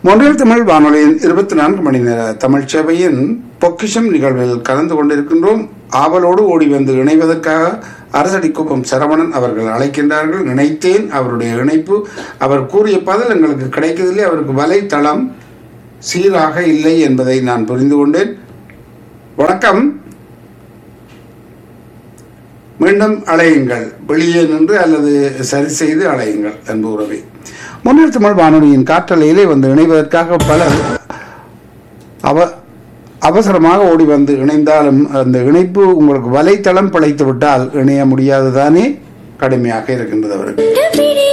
மொன்றில் தமிழ் வானொலியின் இருபத்தி நான்கு மணி நேர தமிழ் சேவையின் பொக்கிஷம் நிகழ்வில் கலந்து கொண்டிருக்கின்றோம் ஆவலோடு ஓடி வந்து இணைவதற்காக அரசடிக்குப்பம் சரவணன் அவர்கள் அழைக்கின்றார்கள் நினைத்தேன் அவருடைய இணைப்பு அவர் கூறிய பதில் எங்களுக்கு கிடைக்கவில்லை அவருக்கு வலைத்தளம் சீராக இல்லை என்பதை நான் புரிந்து கொண்டேன் வணக்கம் மீண்டும் அலையுங்கள் வெளியே நின்று அல்லது சரி செய்து அலையுங்கள் அன்பு உறவை முன்னில் தமிழ் வானொலியின் காற்றலையிலே வந்து இணைவதற்காக பலர் அவ அவசரமாக ஓடி வந்து இணைந்தாலும் அந்த இணைப்பு உங்களுக்கு வலைத்தளம் பிழைத்து விட்டால் இணைய முடியாதுதானே கடுமையாக இருக்கின்றது அவருக்கு பிடி